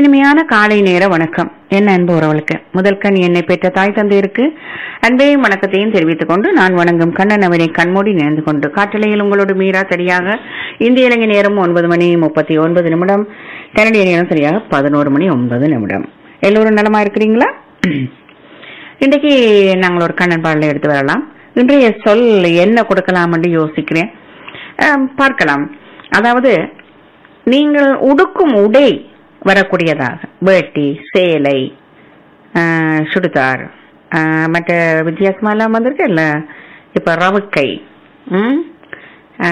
இனிமையான காலை நேர வணக்கம் என் அன்பு உறவுகளுக்கு முதல் கண் என்னை பெற்ற தாய் தந்தையருக்கு அன்பையும் வணக்கத்தையும் தெரிவித்துக் கொண்டு நான் வணங்கும் கண்ணன் அவரை கண்மூடி நினைந்து கொண்டு காற்றலையில் உங்களோடு மீரா சரியாக இந்திய இலங்கை நேரம் ஒன்பது மணி முப்பத்தி ஒன்பது நிமிடம் கனடிய நேரம் சரியாக பதினோரு மணி ஒன்பது நிமிடம் எல்லோரும் நலமா இருக்கிறீங்களா இன்றைக்கு நாங்கள் ஒரு கண்ணன் பாடலை எடுத்து வரலாம் இன்றைய சொல் என்ன கொடுக்கலாம் என்று யோசிக்கிறேன் ஆம், பார்க்கலாம் அதாவது நீங்கள் உடுக்கும் உடை வரக்கூடியதாக வேட்டி சேலை ஆ, சுடிதார் ஆ, மற்ற வித்தியாசமா எல்லாம் வந்திருக்கு இல்ல இப்ப ரவுக்கை ம்? ஆ,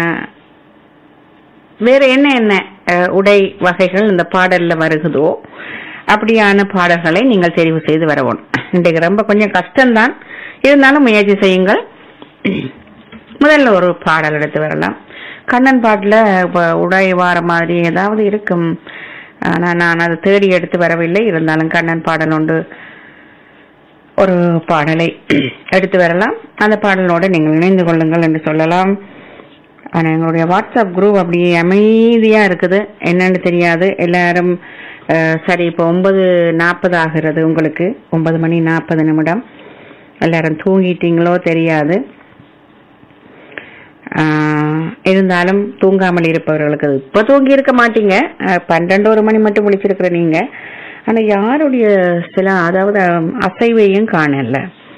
வேற என்ன என்ன ஆ, உடை வகைகள் இந்த பாடல்ல வருகுதோ அப்படியான பாடல்களை நீங்கள் தெரிவு செய்து வரவும் இன்றைக்கு ரொம்ப கொஞ்சம் கஷ்டம்தான் இருந்தாலும் முயற்சி செய்யுங்கள் முதல்ல ஒரு பாடல் எடுத்து வரலாம் கண்ணன் பாட்டுல இப்ப உடை வார மாதிரி ஏதாவது இருக்கும் ஆனா நான் அதை தேடி எடுத்து வரவில்லை இருந்தாலும் கண்ணன் பாடல் உண்டு ஒரு பாடலை எடுத்து வரலாம் அந்த பாடலோட நீங்கள் இணைந்து கொள்ளுங்கள் என்று சொல்லலாம் ஆனா எங்களுடைய வாட்ஸ்அப் குரூப் அப்படியே அமைதியா இருக்குது என்னன்னு தெரியாது எல்லாரும் அஹ், சரி இப்போ ஒன்பது நாற்பது ஆகிறது உங்களுக்கு ஒன்பது மணி நாற்பது நிமிடம் எல்லாரும் தூங்கிட்டீங்களோ தெரியாது ஆஹ், இருந்தாலும் தூங்காமல் இருப்பவர்களுக்கு அது இப்ப தூங்கி இருக்க மாட்டீங்க அஹ், பன்னெண்டு ஒரு மணி மட்டும் விழிச்சிருக்கிற நீங்க ஆனா யாருடைய சில அதாவது அஹ், அசைவையும் காணல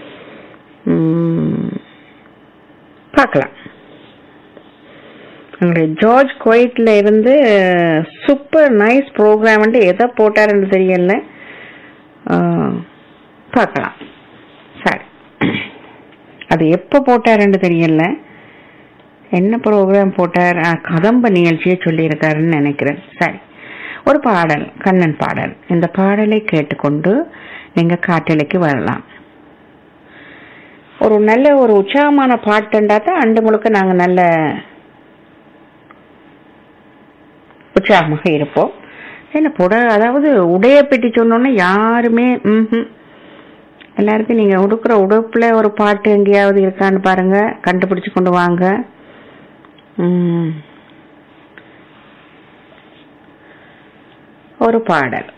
உம், பார்க்கலாம் எங்களுடைய ஜார்ஜ் குவைட்ல இருந்து சூப்பர் நைஸ் ப்ரோக்ராம் எதை போட்டாருன்னு தெரியல ஆஹ், பார்க்கலாம் சரி அது எப்போ போட்டாருன்னு தெரியல என்ன ப்ரோக்ராம் போட்டார் ஆ, கதம்ப நிகழ்ச்சியை சொல்லியிருக்காருன்னு நினைக்கிறேன் சரி ஒரு பாடல் கண்ணன் பாடல் இந்த பாடலை கேட்டுக்கொண்டு நீங்க காட்டலைக்கு வரலாம் ஒரு நல்ல ஒரு உற்சாகமான பாட்டுண்டா தான் அண்டு முழுக்க நாங்க நல்ல உற்சாகமாக இருப்போம் என்ன புட அதாவது உடைய பெட்டி சொன்னோன்னே யாருமே ம்ஹும். எல்லாருக்கும் நீங்க உடுக்குற உடுப்புல ஒரு பாட்டு எங்கேயாவது இருக்கான்னு பாருங்க கண்டுபிடிச்சு கொண்டு வாங்க ம். ஒரு பாடல்